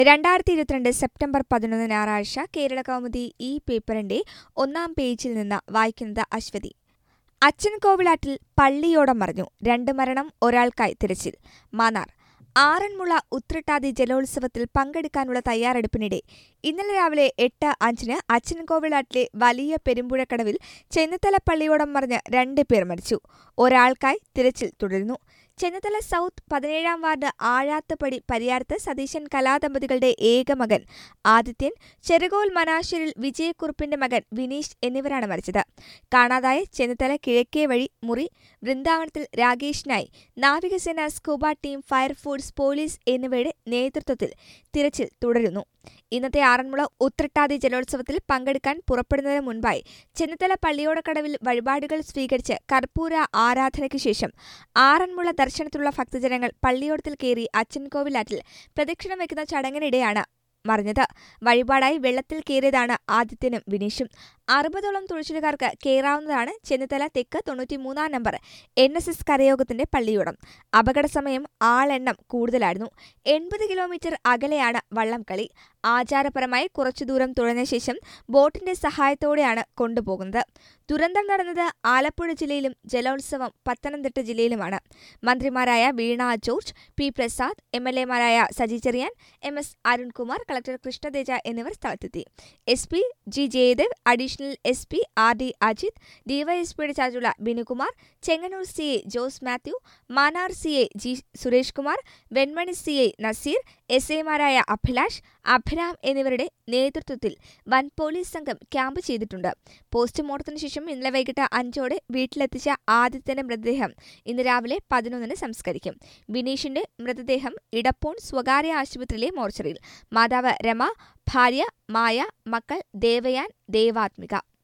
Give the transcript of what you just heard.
രണ്ടായിരത്തി ഇരുപത്തിരണ്ട് സെപ്റ്റംബർ പതിനൊന്ന് ഞായറാഴ്ച കേരള കൗമുദി ഈ പേപ്പറിന്റെ ഒന്നാം പേജിൽ നിന്ന് വായിക്കുന്നത് അശ്വതി അച്ഛൻ കോവിലാറ്റിൽ പള്ളിയോടം മറിഞ്ഞു രണ്ട് മരണം ഒരാൾക്കായി തിരച്ചിൽ മാന്നാർ ആറന്മുള ഉത്രട്ടാതി ജലോത്സവത്തിൽ പങ്കെടുക്കാനുള്ള തയ്യാറെടുപ്പിനിടെ ഇന്നലെ രാവിലെ എട്ട് അഞ്ചിന് അച്ഛൻകോവിലാറ്റിലെ വലിയ പെരുമ്പുഴക്കടവിൽ ചെന്നിത്തല പള്ളിയോടം മറിഞ്ഞ് രണ്ട് പേർ മരിച്ചു ഒരാൾക്കായി തിരച്ചിൽ തുടരുന്നു ചെന്നിത്തല സൗത്ത് പതിനേഴാം വാർഡ് ആഴാത്തുപടി പരിയാരത്ത് സതീശൻ കലാദമ്പതികളുടെ ഏക മകൻ ആദിത്യൻ ചെറുകോൽ മനാശ്ശേരിൽ വിജയക്കുറുപ്പിന്റെ മകൻ വിനീഷ് എന്നിവരാണ് മരിച്ചത് കാണാതായ ചെന്നിത്തല കിഴക്കേ വഴി മുറി വൃന്ദാവനത്തിൽ രാകേഷിനായി നാവികസേന സ്കൂബ ടീം ഫയർഫോഴ്സ് പോലീസ് എന്നിവയുടെ നേതൃത്വത്തിൽ തിരച്ചിൽ തുടരുന്നു ഇന്നത്തെ ആറന്മുള ഉത്രട്ടാതി ജലോത്സവത്തിൽ പങ്കെടുക്കാൻ പുറപ്പെടുന്നതിന് മുൻപായി ചെന്നിത്തല പള്ളിയോടക്കടവിൽ വഴിപാടുകൾ സ്വീകരിച്ച് കർപ്പൂര ആരാധനയ്ക്ക് ശേഷം ആറന്മുള ദർശനത്തിലുള്ള ഭക്തജനങ്ങൾ പള്ളിയോടത്തിൽ കയറി അച്ഛൻകോവിലാറ്റിൽ പ്രദക്ഷിണം വയ്ക്കുന്ന ചടങ്ങിനിടെയാണ് മറിഞ്ഞത് വഴിപാടായി വെള്ളത്തിൽ കയറിയതാണ് ആദിത്യനും വിനീഷും അറുപതോളം തുഴച്ചിലുകാർക്ക് കയറാവുന്നതാണ് ചെന്നിത്തല തെക്ക് തൊണ്ണൂറ്റിമൂന്നാം നമ്പർ എൻ എസ് എസ് കരയോഗത്തിന്റെ പള്ളിയോടം അപകട സമയം ആളെണ്ണം കൂടുതലായിരുന്നു എൺപത് കിലോമീറ്റർ അകലെയാണ് വള്ളംകളി ആചാരപരമായി കുറച്ചു ദൂരം തുഴഞ്ഞ ശേഷം ബോട്ടിന്റെ സഹായത്തോടെയാണ് കൊണ്ടുപോകുന്നത് ദുരന്തം നടന്നത് ആലപ്പുഴ ജില്ലയിലും ജലോത്സവം പത്തനംതിട്ട ജില്ലയിലുമാണ് മന്ത്രിമാരായ Veena George P Prasad M L എമാരായ Saji Cherian M S Arunkumar collector Krishnateja എന്നിവർ സ്ഥലത്തെത്തി S P G Jayadev additional S P R D Ajith ഡിവൈഎസ്പിയുടെ ചാർജുള്ള Binukumar Chengannur C A Jose Mathew Mannar C A G Suresh Kumar Venmani C A Nazeer S എമാരായ അഭിലാഷ് അഭിരാം എന്നിവരുടെ നേതൃത്വത്തിൽ വൻ പോലീസ് സംഘം ക്യാമ്പ് ചെയ്തിട്ടുണ്ട് പോസ്റ്റ്മോർട്ടത്തിന് ശേഷം ഇന്നലെ വൈകിട്ട് അഞ്ചോടെ വീട്ടിലെത്തിച്ച ആദിത്യന്റെ മൃതദേഹം ഇന്ന് രാവിലെ പതിനൊന്നിന് സംസ്കരിക്കും ബിനീഷിന്റെ മൃതദേഹം ഇടപ്പോൺ സ്വകാര്യ ആശുപത്രിയിലെ മോർച്ചറിയിൽ മാതാവ് രമ ഭാര്യ മായ മക്കൾ ദേവയാൻ ദേവാത്മിക